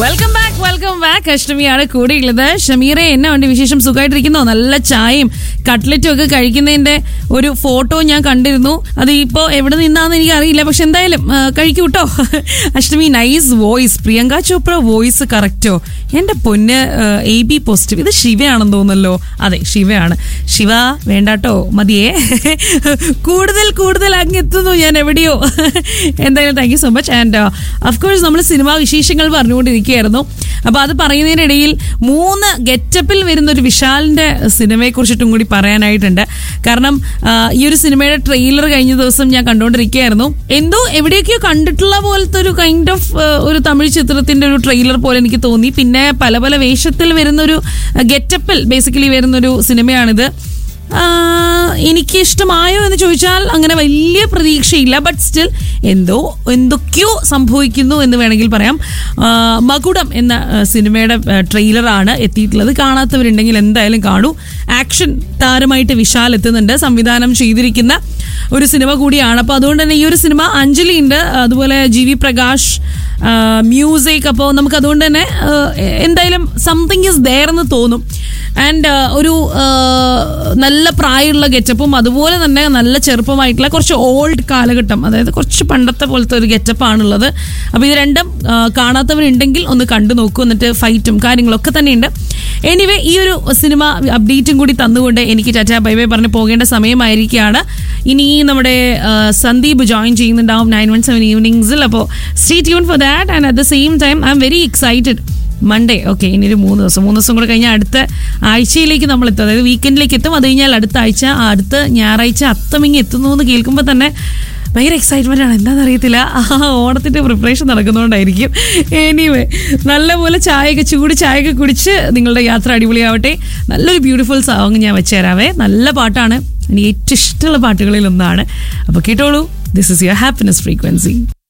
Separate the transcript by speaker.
Speaker 1: welcome back welcome back അഷ്ടമിയാണ് കൂടെയുള്ളത് ഷമീറെ എന്നെ ഉണ്ട് വിശേഷം സുഖമായിട്ടിരിക്കുന്നോ നല്ല ചായയും കട്ട്ലറ്റും ഒക്കെ കഴിക്കുന്നതിന്റെ ഒരു ഫോട്ടോ ഞാൻ കണ്ടിരുന്നു അത് ഇപ്പോ എവിടെ നിന്നാന്ന് എനിക്ക് അറിയില്ല പക്ഷെ എന്തായാലും ആ, കഴിക്കൂ കേട്ടോ Ashtami nice voice Priyanka Chopra voice കറക്റ്റോ എന്റെ പൊന്ന് എ ബി പോസിറ്റീവ് ഇത് ശിവയാണെന്ന് തോന്നുന്നല്ലോ അതെ ശിവയാണ് ശിവ വേണ്ടാട്ടോ മതിയേ കൂടുതൽ കൂടുതൽ അങ്ങ് എത്തുന്നു ഞാൻ എവിടെയോ എന്തായാലും thank you so much and of course നമ്മൾ സിനിമാ വിശേഷങ്ങൾ പറഞ്ഞുകൊണ്ടിരിക്കുകയായിരുന്നു അപ്പോൾ അത് പറയുന്നതിനിടയിൽ മൂന്ന് ഗെറ്റപ്പിൽ വരുന്ന ഒരു വിശാലിന്റെ സിനിമയെ കുറിച്ചിട്ടും കൂടി പറയാനായിട്ടുണ്ട് കാരണം ആ, ഈ ഒരു സിനിമയുടെ ട്രെയിലർ കഴിഞ്ഞ ദിവസം ഞാൻ കണ്ടുകൊണ്ടിരിക്കുകയായിരുന്നു എന്തോ എവിടെയൊക്കെയോ കണ്ടിട്ടുള്ള പോലത്തെ ഒരു കൈൻഡ് ഓഫ് ഒരു തമിഴ് ചിത്രത്തിന്റെ ഒരു ട്രെയിലർ പോലെ എനിക്ക് തോന്നി പിന്നെ പല പല വേഷത്തിൽ വരുന്ന ഒരു ഗെറ്റപ്പിൽ ബേസിക്കലി വരുന്ന ഒരു സിനിമയാണിത് ആ, എനിക്ക് ഇഷ്ടമായോ എന്ന് ചോദിച്ചാൽ അങ്ങനെ വലിയ പ്രതീക്ഷയില്ല ബട്ട് സ്റ്റിൽ എന്തോ എന്തൊക്കെയോ സംഭവിക്കുന്നു എന്ന് വേണമെങ്കിൽ പറയാം ആ, മകുടം എന്ന ആ, സിനിമയുടെ ആ, ട്രെയിലറാണ് എത്തിയിട്ടുള്ളത് കാണാത്തവരുണ്ടെങ്കിൽ എന്തായാലും കാണൂ ആക്ഷൻ താരമായിട്ട് വിശാൽ എത്തുന്നുണ്ട് സംവിധാനം ചെയ്തിരിക്കുന്ന ഒരു സിനിമ കൂടിയാണ് അപ്പോൾ അതുകൊണ്ട് തന്നെ ഈ ഒരു സിനിമ അഞ്ജലി ഉണ്ട് അതുപോലെ ജി വി പ്രകാശ് മ്യൂസിക് അപ്പോൾ നമുക്ക് അതുകൊണ്ട് തന്നെ ആ, എന്തായാലും സംതിങ് ഇസ് ദയർ എന്ന് തോന്നും ആൻഡ് ഒരു ആ, നല്ല പ്രായമുള്ള ഗെറ്റപ്പും അതുപോലെ തന്നെ നല്ല ചെറുപ്പമായിട്ടുള്ള കുറച്ച് ഓൾഡ് കാലഘട്ടം അതായത് കുറച്ച് പണ്ടത്തെ പോലത്തെ ഒരു ഗെറ്റപ്പാണുള്ളത് അപ്പോൾ ഇത് രണ്ടും ആ, കാണാത്തവരുണ്ടെങ്കിൽ ഒന്ന് കണ്ടു നോക്കൂ എന്നിട്ട് ഫൈറ്റും കാര്യങ്ങളൊക്കെ തന്നെയുണ്ട് എനിവേ ഈ ഒരു സിനിമ അപ്ഡേറ്റും കൂടി തന്നുകൊണ്ട് എനിക്ക് ടാറ്റ ബൈ ബൈ പറഞ്ഞ് പോകേണ്ട സമയമായിരിക്കുകയാണ് ഇനി നമ്മുടെ ആ, സന്ദീപ് ജോയിൻ ചെയ്യുന്നുണ്ടാവും നയൻ വൺ സെവൻ ഈവനിങ്സിൽ അപ്പോൾ stay tune for that and at the same time I'm very excited Monday okay ഇനി ഒരു മൂന്ന് ദിവസം മൂന്ന് ദിവസം കൂടെ കഴിഞ്ഞാൽ അടുത്ത ആഴ്ചയിലേക്ക് നമ്മൾ എത്തും അതായത് വീക്കെൻഡിലേക്ക് എത്തും അത് കഴിഞ്ഞാൽ അടുത്ത ആഴ്ച ആ അടുത്ത ഞായറാഴ്ച അത്തമിങ്ങി എത്തുന്നു എന്ന് കേൾക്കുമ്പോൾ തന്നെ ഭയങ്കര എക്സൈറ്റ്മെന്റ് ആണ് എന്താണെന്ന് അറിയത്തില്ല ആ ഓണത്തിന്റെ പ്രിപ്പറേഷൻ നടക്കുന്നതുകൊണ്ടായിരിക്കും എനിവേ നല്ലപോലെ ചായയൊക്കെ ചൂട് ചായയൊക്കെ കുടിച്ച് നിങ്ങളുടെ യാത്ര അടിപൊളിയാവട്ടെ നല്ലൊരു ബ്യൂട്ടിഫുൾ സോങ് ഞാൻ വെച്ച് തരാവേ നല്ല പാട്ടാണ് എനിക്ക് ഏറ്റവും ഇഷ്ടമുള്ള പാട്ടുകളിൽ ഒന്നാണ് അപ്പോൾ കേട്ടോളൂ this is your happiness frequency